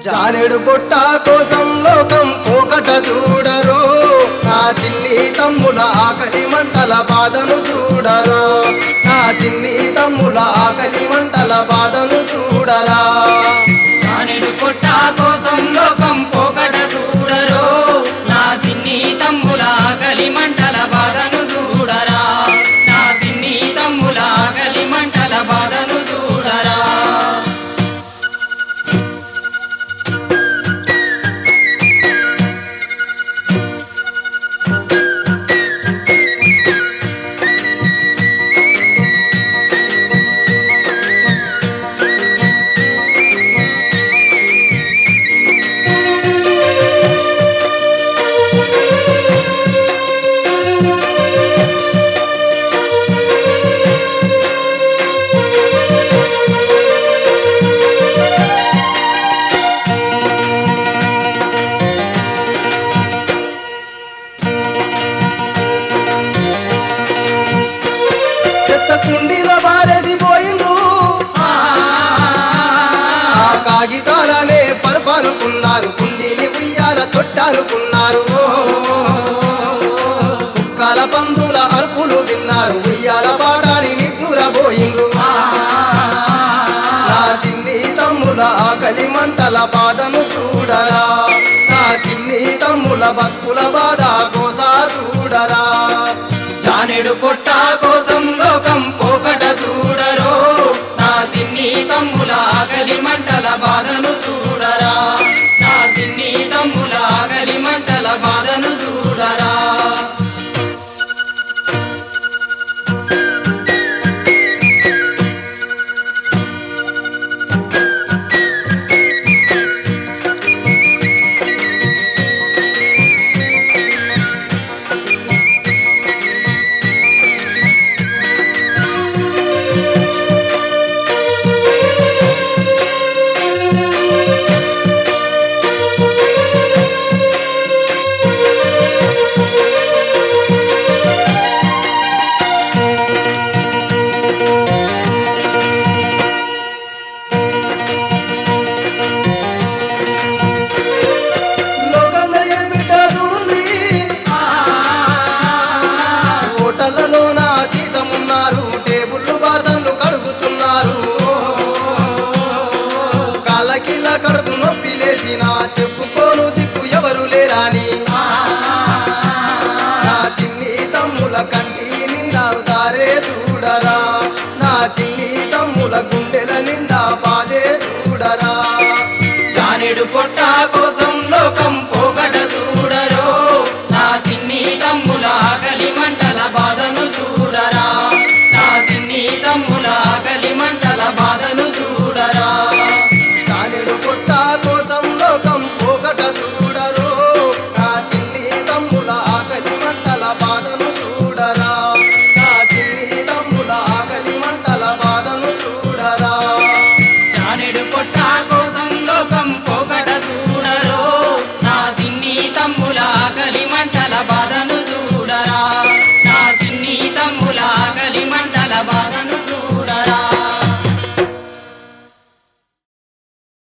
జానెడు పొట్ట కోసం లోకం పోకట చూడరు నా చిన్ని తమ్ముల ఆకలి మంటల బాధను చూడరు నా చిన్ని తమ్ముల ఆకలి మంటల బాధను చూడరా జానెడు పొట్ట కోసం లోకం పోకట చూడరు నా చిన్ని తమ్ముల ఆకలి మంటల బాధను చూడరా నా చిన్ని తమ్ముల ఆకలి మంటల బాధను చూడరా చెత్త కుండీలో బారేసి పోయిండ్రు ఆ కాగితాలనే పరపరుకున్నారు కుండీని ఉయ్యాల తొట్టారుకున్నారు కుక్కల పందుల అరుపులు విన్నారు ఉయ్యాల పాడాలి నిద్దురబోయిండ్రు నా చిన్ని తమ్ముల ఆకలి మంటల బాధను చూడరా నా చిన్ని తమ్ముల బతుకుల బాధ కోసా చూడరా జానెడు పొట్ట కోసం లోకం పోకట చూడరు నా చిన్ని తమ్ముల ఆకలి మంటల బాధను చూడరా నా చిన్ని తమ్ముల ఆకలి మంటల బాధను చూడరా లోకంలో ఏం బిడ్డ చూడండి హోటళ్లలో నా జీతం ఉన్నారు టేబుల్ బాసన్లు కడుగుతున్నారు కాళ్ళకిల్ల కడుపు నొప్పి లేసిన చెప్పుకోను దిక్కు ఎవరు లేరాని నా చిన్ని తమ్ముల కంటి నిండా దారే చూడరా నా చిన్ని తమ్ముల గుండెల నిండా బాధే చూడరా జానెడు పొట్ట కోసం లోకం పోకట చూడరు నా చిన్ని తమ్ముల ఆకలి మంటల బాధను చూడరా నా చిన్ని తమ్ముల ఆకలి మంటల బాధను చూడరా జానెడు పుట్ట కోసం లోకం పోకట చూడరు నా చిన్ని తమ్ముల ఆకలి మంటల బాధను చూడరా నా చిన్ని తమ్ముల ఆకలి మంటల బాధను చూడరా జానెడు పొట్ట కోసం లోకం పోకట చూడరు నా చిన్ని తమ్ముల ఆకలి మంటల బాధను చూడరా నా చిన్ని తమ్ముల ఆకలి మంటల బాధ